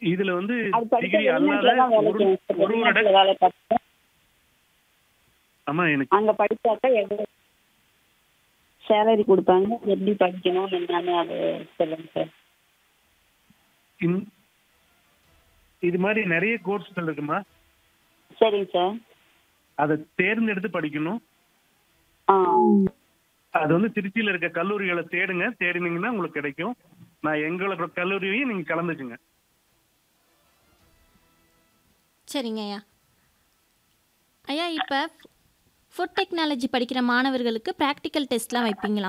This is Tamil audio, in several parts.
இதுல வந்து அது படிச்ச டிகிரி அல்லாத வெளிநாட்டுல தான் ஒரு வேலைக்கு ஒரு வருட வெளிநாட்டுல வேலை பார்த்தேன் ஆமா எனக்கு அங்க படிச்சாக்கா எவ்வளவு சேலரி கொடுப்பாங்க எப்படி படிக்கணும் என்னன்னு அது சொல்லுங்க சார் இந்- இது மாதிரி நிறைய கோர்ஸ்கள் இருக்குமா சரிங்க சார் அதை தேர்ந்தெடுத்து படிக்கணும் ஆ அது வந்து திருச்சியில இருக்க கல்லூரிகளை தேடுங்க தேடினீங்கன்னா உங்களுக்கு கிடைக்கும் நான் எங்களோட கல்லூரியையும் நீங்க கலந்துக்குங்க சரிங்க ஐயா ஐயா இப்போ ஃபுட் டெக்னாலஜி படிக்கிற மாணவர்களுக்கு ப்ராக்டிக்கல் டெஸ்ட்லாம் வைப்பீங்களா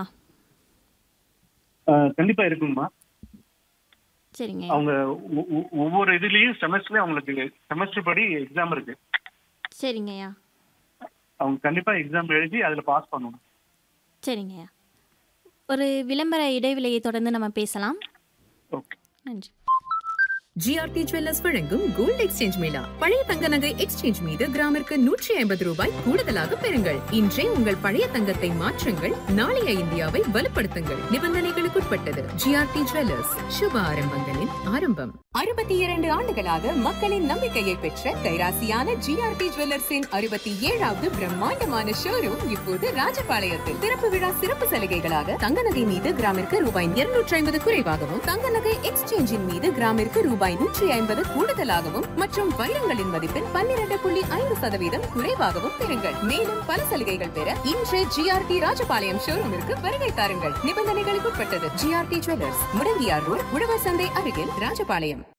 ஆஹ் கண்டிப்பா இருக்குங்கம்மா சரிங்க ஐயா அவங்க ஒ- ஒ- ஒவ்வொரு இதுலயும் செமஸ்டர்லயும் அவங்களுக்கு செமஸ்டர் படி எக்ஸாம் இருக்கு சரிங்க ஐயா அவங்க கண்டிப்பா எக்ஸாம் எழுதி அதுல பாஸ் பண்ணணும் சரிங்க ஐயா ஒரு விளம்பர இடைவெளியை தொடர்ந்து நம்ம பேசலாம் ஓகே நன்றி ஜிஆர்டி ஜுவல்லர்ஸ் வழங்கும் கோல்ட் எக்ஸ்சேஞ்ச் மேளா பழைய தங்க நகை எக்ஸ்சேஞ்ச் மீது கிராமிற்கு நூற்றி ஐம்பது ரூபாய் கூடுதலாக பெறுங்கள் இன்றே உங்கள் பழைய தங்கத்தை மாற்றுங்கள் நாளைய இந்தியாவை வலுப்படுத்துங்கள் நிபந்தனைகளுக்குட்பட்டது ஜிஆர்டி ஜுவல்லர்ஸ் சுப ஆரம்பங்களின் ஆரம்பம் அறுபத்தி இரண்டு ஆண்டுகளாக மக்களின் நம்பிக்கையை பெற்ற கைராசியான ஜிஆர்டி ஜுவல்லர்ஸின் அறுபத்தி ஏழாவது பிரம்மாண்டமான ஷோரூம் இப்போது ராஜபாளையத்தில் திறப்பு விழா சிறப்பு சலுகைகளாக தங்க நகை மீது கிராமிற்கு ரூபாய் இருநூற்றி ஐம்பது குறைவாகவும் தங்க நகை எக்ஸ்சேஞ்சின் மீது கிராமிற்கு ரூபாய் நூற்றி ஐம்பது கூடுதலாகவும் மற்றும் வைரங்களின் மதிப்பில் பன்னிரண்டு புள்ளி ஐந்து சதவீதம் குறைவாகவும் பெறுங்கள் மேலும் பல சலுகைகள் பெற இன்று ஜிஆர்டி ராஜபாளையம் ஷோரூமிற்கு வருகை தாருங்கள் நிபந்தனைகளுக்குட்பட்டது ஜிஆர்டி ஜுவல்லர்ஸ் முடங்கியார் ரோட் உழவர் சந்தை அருகில் ராஜபாளையம்